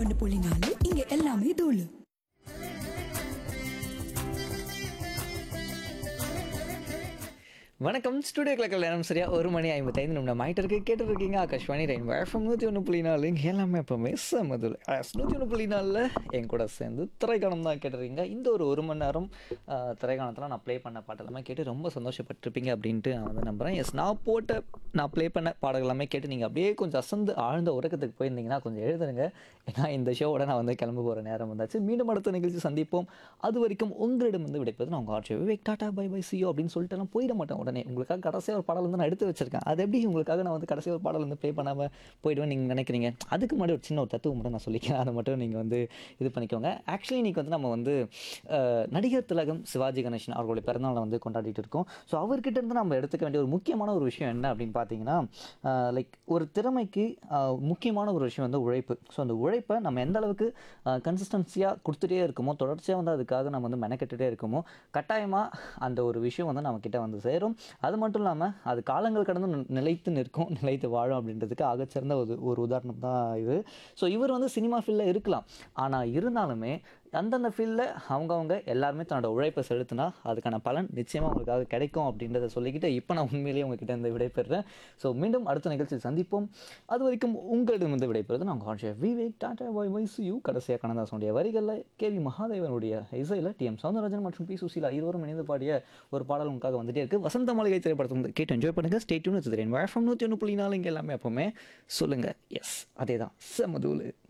ஒன்று புள்ளி நாலு இங்க எல்லாமே தூளு வணக்கம் ஸ்டுடியோ கிளக்கில் நேரம் சரியா ஒரு மணி ஐம்பத்தைந்து நிமிடம் ஆயிட்டு இருக்கு கேட்டு இருக்கீங்க ஆகாஷ்வாணி ரெயின் வேஃபம் நூற்றி ஒன்று புள்ளி நாலு இங்கே எல்லாமே எப்போவுமே செம்மதுல நூற்றி ஒன்று புள்ளி நாலில் என் கூட சேர்ந்து திரைக்காலம் தான் கேட்டுருக்கீங்க இந்த ஒரு ஒரு மணி நேரம் ஆஹ், திரைக்காலத்தில் நான் ப்ளே பண்ண பாட்டெல்லாமே கேட்டு ரொம்ப சந்தோஷப்பட்டிருப்பீங்க அப்படின்ட்டு நான் வந்து நம்புகிறேன் எஸ் நான் போட்ட நான் ப்ளே பண்ண பாடல்கள் எல்லாமே கேட்டு நீங்கள் அப்படியே கொஞ்சம் அசந்து ஆழ்ந்த உறக்கத்துக்கு போயிருந்தீங்கன்னா கொஞ்சம் எழுதுருங்க ஏன்னா இந்த ஷோவோட நான் வந்து கிளம்ப போகிற நேரம் வந்தாச்சு மீண்டும் அடுத்த நிகழ்ச்சி சந்திப்போம் அது வரைக்கும் உங்களிடம் வந்து விடைப்பது நான் உங்கள் ஆட்சி Vivek tata bye bye ciao அப்படின்னு சொல்லிட்டு நான் போயிட மாட்டேன் உடனே உங்களுக்காக கடைசியாக ஒரு பாடல் வந்து நான் எடுத்து வச்சிருக்கேன் அது எப்படி உங்களுக்காக நான் வந்து கடைசியாக ஒரு பாடல் வந்து ப்ளே பண்ணாமல் போயிடுவேன் நீங்கள் நினைக்கிறீங்க அதுக்கு முன்னாடி ஒரு சின்ன ஒரு தத்துவம் மட்டும் நான் சொல்லிக்கிறேன் அதை மட்டும் நீங்கள் வந்து இது பண்ணிக்கோங்க ஆக்சுவலி இன்னைக்கு வந்து நம்ம வந்து அஹ், நடிகர் திலகம் சிவாஜி கணேசன் அவர்களுடைய பிறந்தநாளை வந்து கொண்டாடிட்டு இருக்கோம் ஸோ அவர்கிட்ட இருந்து நம்ம எடுத்துக்க வேண்டிய ஒரு முக்கியமான ஒரு விஷயம் என்ன அப்படின்னு பார்த்தீங்கன்னா லைக் ஒரு திறமைக்கு அஹ், முக்கியமான ஒரு விஷயம் வந்து உழைப்பு ஸோ அந்த உழைப்பை நம்ம எந்த அளவுக்கு கன்சிஸ்டன்சியாக கொடுத்துட்டே இருக்கோமோ தொடர்ச்சியாக வந்து அதுக்காக நம்ம வந்து மெனக்கெட்டுட்டே இருக்கோமோ கட்டாயமாக அந்த ஒரு விஷயம் வந்து நம்ம கிட்ட வந்து சேரும் அது மட்டும் இல்லாமல் அது காலங்கள் கடந்து நி- நிலைத்து நிற்கும் நிலைத்து வாழும் அப்படின்றதுக்கு ஆகச்சிறந்த ஒரு ஒரு உதாரணம் தான் இது ஸோ இவர் வந்து சினிமா ஃபீல்டில் இருக்கலாம் ஆனால் இருந்தாலுமே அந்தந்த ஃபீல்டில் அவங்கவுங்க எல்லாருமே தன்னோட உழைப்பை செலுத்தினா அதுக்கான பலன் நிச்சயமாக உங்களுக்காக கிடைக்கும் அப்படின்றத சொல்லிக்கிட்டு இப்போ நான் உண்மையிலேயே உங்ககிட்ட இருந்து விடைபெறுறேன் ஸோ மீண்டும் அடுத்த நிகழ்ச்சியில் சந்திப்போம் அது வரைக்கும் உங்களிடம் வந்து விடைபெறுறது நான் கான்ஷியர் Vivek tata bye see you கடைசியாக கண்ணதாசனுடைய வரிகளில் கே வி மகாதேவனுடைய இசையில் டி எம் சவுந்தரராஜன் மற்றும் பி சுசீலா இருவரும் இணைந்து பாடிய ஒரு பாடல் உங்களுக்காக வந்துட்டே இருக்கு வசந்த மாளிகை திரைப்படத்தை வந்து கேட்டு என்ஜாய் பண்ணுங்க ஸ்டேட்யூன் வச்சுக்கிறேன் வேஃபம் நூற்றி ஒன்று புள்ளி நாலு இங்கே எல்லாமே எப்பவுமே சொல்லுங்கள் எஸ் அதே தான் செம்மதூலு